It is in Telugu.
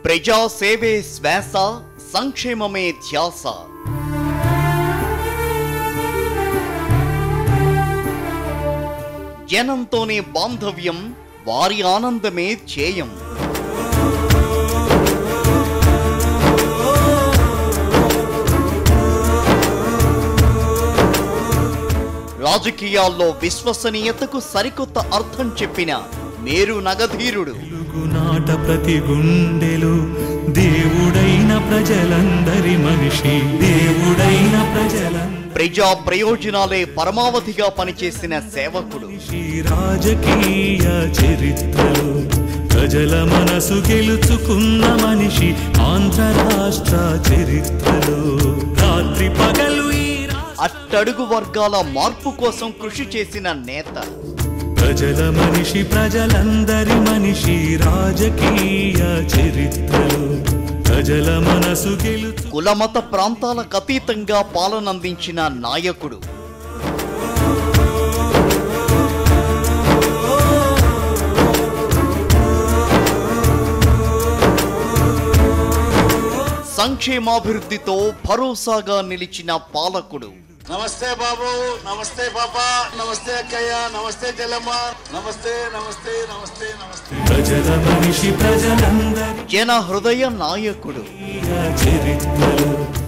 ప్రజా సేవే శ్వాస సంక్షేమమే ధ్యాస జనంతోనే బాంధవ్యం వారి ఆనందమే ధ్యేయం రాజకీయాల్లో విశ్వసనీయతకు సరికొత్త అర్థం చెప్పిన మేరు నగధీరుడు నాట ప్రతి గుండెలు దేవుడైన ప్రజలందరి మనిషి దేవుడైన ప్రజలందరి ప్రజా ప్రయోజనాలే పరమావధిగా పనిచేసిన సేవకుడు మనిషి రాజకీయ చరిత్రలో ప్రజల మనసు గెలుచుకున్న మనిషి ఆంధ్ర రాష్ట్ర చరిత్రలో రాత్రి పగలు ఈ రా- అట్టడుగు వర్గాల మార్పు కోసం కృషి చేసిన నేత ప్రజల మనిషి ప్రజలందరి మనిషి రాజకీయ చరిత్రలో ప్రజల మనసు గెలుచు కులమత ప్రాంతాలకు అతీతంగా పాలనందించిన నాయకుడు సంక్షేమాభివృద్ధితో భరోసాగా నిలిచిన పాలకుడు నమస్తే బాబు నమస్తే పాప నమస్తే అక్కయ్య నమస్తే చెల్లమ్మ నమస్తే నమస్తే నమస్తే నమస్తే ప్రజల మనిషి ప్రజలందరి జన హృదయ నాయకుడు చరిత్రలో